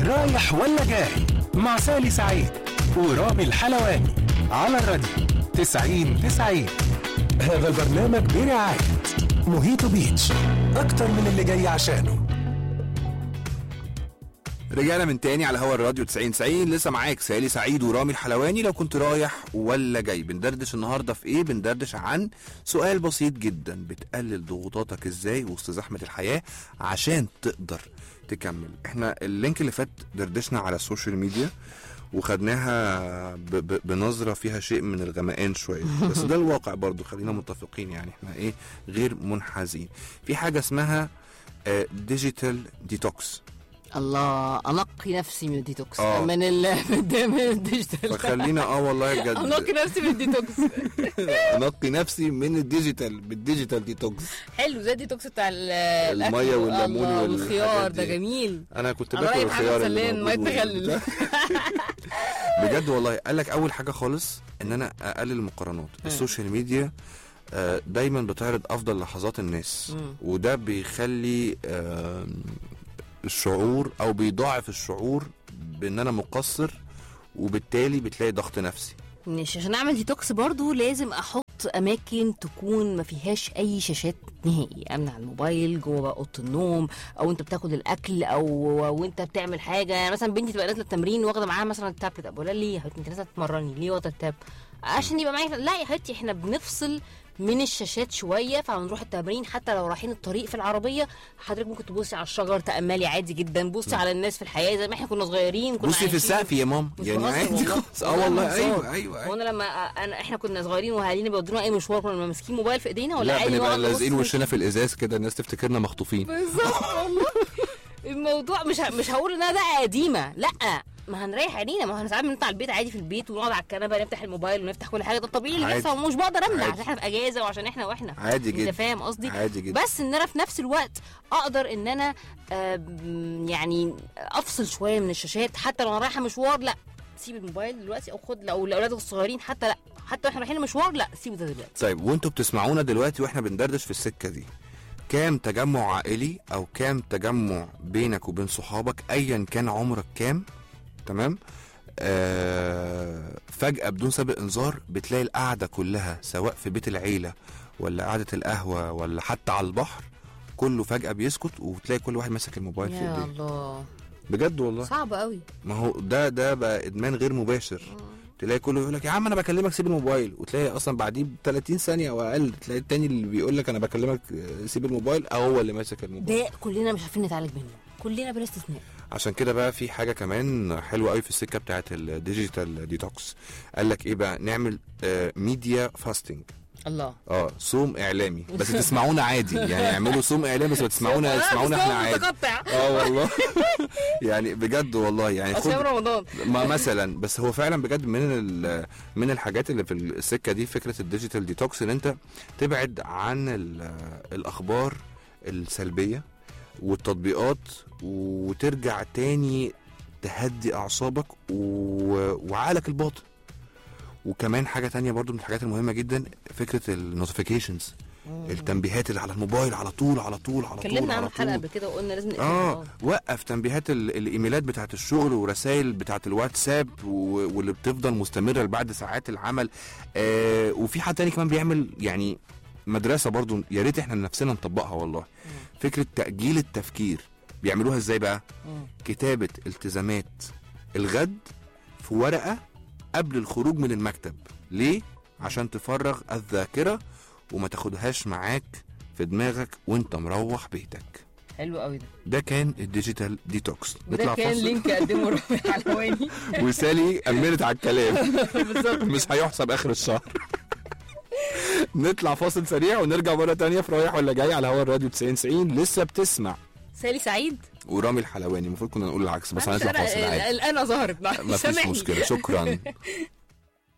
رايح ولا جاي مع سالي سعيد ورامي الحلواني على الراديو 90 90 هذا البرنامج برعاية موهيتو بيتش أكتر من اللي جاي عشانه رجعنا من تاني على هوا الراديو 90 90 لسه معاك سالي سعيد ورامي الحلواني لو كنت رايح ولا جاي بندردش النهارده في ايه بندردش عن سؤال بسيط جدا بتقلل ضغوطاتك ازاي وسط زحمه الحياه عشان تقدر تكمل احنا اللينك اللي فات دردشنا على السوشيال ميديا وخدناها ب- ب- بنظره فيها شيء من الغمقان شويه بس ده الواقع برضو خلينا متفقين يعني احنا ايه غير منحازين في حاجه اسمها ديجيتال ديتوكس الله انقي نفسي من الديتوكس آه. من ال من الديجيتال فخلينا اه والله بجد انقي نفسي من الديتوكس انقي نفسي من الديجيتال بالديجيتال ديتوكس حلو زي الديتوكس بتاع ال- المية الأكل. والليمون الله، والحاجات والخيار ده دي. جميل انا كنت على باكل رأي محمد الخيار اللي سلام، موجود مية تخلل. بجد والله قال لك اول حاجه خالص ان انا اقلل المقارنات السوشيال ميديا آه، دايما بتعرض افضل لحظات الناس مم. وده بيخلي آه، الشعور او بيضاعف الشعور بان انا مقصر وبالتالي بتلاقي ضغط نفسي مش عشان اعمل ديتوكس برضو لازم احط اماكن تكون ما فيهاش اي شاشات نهائي امنع الموبايل جوه بقى اوضه النوم او انت بتاخد الاكل او وانت بتعمل حاجه يعني مثلا بنتي تبقى نازله التمرين واخده معاها مثلا التابلت ابو ليه يا حبيبتي انت نازله تتمرني ليه واخده التاب عشان يبقى معايا لا يا حبيبتي احنا بنفصل من الشاشات شويه فبنروح التمرين حتى لو رايحين الطريق في العربيه حضرتك ممكن تبصي على الشجر تاملي عادي جدا بصي على الناس في الحياه زي ما احنا كنا صغيرين كنا بصي في عايشين. السقف يا ماما مش يعني بهزر عادي والله. خالص اه والله والله هزار. ايوه ايوه ايوه وانا لما انا احنا كنا صغيرين واهالينا بيودونا اي مشوار كنا ماسكين موبايل في ايدينا ولا لا عادي بنبقى نقعد نبص لازقين في- وشنا في الازاز كده الناس تفتكرنا مخطوفين بالظبط والله الموضوع مش ه- مش هقول انها ده قديمه لا ما هنريح عينينا ما احنا ساعات بنطلع البيت عادي في البيت ونقعد على الكنبه نفتح الموبايل ونفتح كل حاجه ده الطبيعي اللي عادي. بيحصل ومش بقدر امنع عادي. عشان احنا في اجازه وعشان احنا واحنا عادي جدا انت فاهم قصدي عادي جدا بس ان انا في نفس الوقت اقدر ان انا آم، يعني افصل شويه من الشاشات حتى لو انا رايحه مشوار لا سيب الموبايل دلوقتي او خد لو الاولاد الصغيرين حتى لا حتى واحنا رايحين مشوار لا سيبه ده دلوقتي طيب وانتوا بتسمعونا دلوقتي واحنا بندردش في السكه دي كام تجمع عائلي او كام تجمع بينك وبين صحابك ايا كان عمرك كام تمام آه فجأة بدون سابق انذار بتلاقي القعدة كلها سواء في بيت العيلة ولا قعدة القهوة ولا حتى على البحر كله فجأة بيسكت وتلاقي كل واحد ماسك الموبايل في يا ايديه الله بجد والله صعب قوي ما هو ده ده بقى ادمان غير مباشر تلاقي كله يقول لك يا عم انا بكلمك سيب الموبايل وتلاقي اصلا بعديه ب 30 ثانيه او اقل تلاقي التاني اللي بيقول لك انا بكلمك آه، سيب الموبايل او هو اللي ماسك الموبايل ده كلنا مش عارفين نتعالج منه كلنا بلا استثناء عشان كده بقى في حاجه كمان حلوه قوي في السكه بتاعت الديجيتال ديتوكس قال لك ايه بقى نعمل ميديا فاستنج الله اه صوم اعلامي بس تسمعونا عادي يعني اعملوا صوم اعلامي بس تسمعونا تسمعونا احنا عادي متقطع اه والله يعني بجد والله يعني اصل يوم خد رمضان ما مثلا بس هو فعلا بجد من ال- من الحاجات اللي في السكه دي فكره الديجيتال ديتوكس ان انت تبعد عن ال- الاخبار السلبيه والتطبيقات وترجع تاني تهدي اعصابك و- وعقلك الباطن وكمان حاجه تانية برضو من الحاجات المهمه جدا فكره النوتيفيكيشنز التنبيهات اللي على الموبايل على طول على طول على طول اتكلمنا عنه على في حلقه طول قبل كده وقلنا لازم نقفل اه الموضوع. وقف تنبيهات ال- الايميلات بتاعت الشغل ورسائل بتاعت الواتساب و- واللي بتفضل مستمره لبعد ساعات العمل آه وفي حد تاني كمان بيعمل يعني مدرسه برضو يا ريت احنا نفسنا نطبقها والله فكره تاجيل التفكير بيعملوها ازاي بقى مم. كتابه التزامات الغد في ورقه قبل الخروج من المكتب ليه عشان تفرغ الذاكره وما تاخدهاش معاك في دماغك وانت مروح بيتك حلو قوي ده ده كان الديجيتال ديتوكس وده كان فاصل لينك قدمه رامي حلواني وسالي امنت على الكلام بالظبط مش هيحسب اخر الشهر نطلع فاصل سريع ونرجع مره تانية في رايح ولا جاي على هوا الراديو 90 90 لسه بتسمع سالي سعيد ورامي الحلواني المفروض كنا نقول العكس بس معلش هنطلع أنا- فاصل عادي الآن ظهرت معلش، مفيش سامحني. مشكله شكرا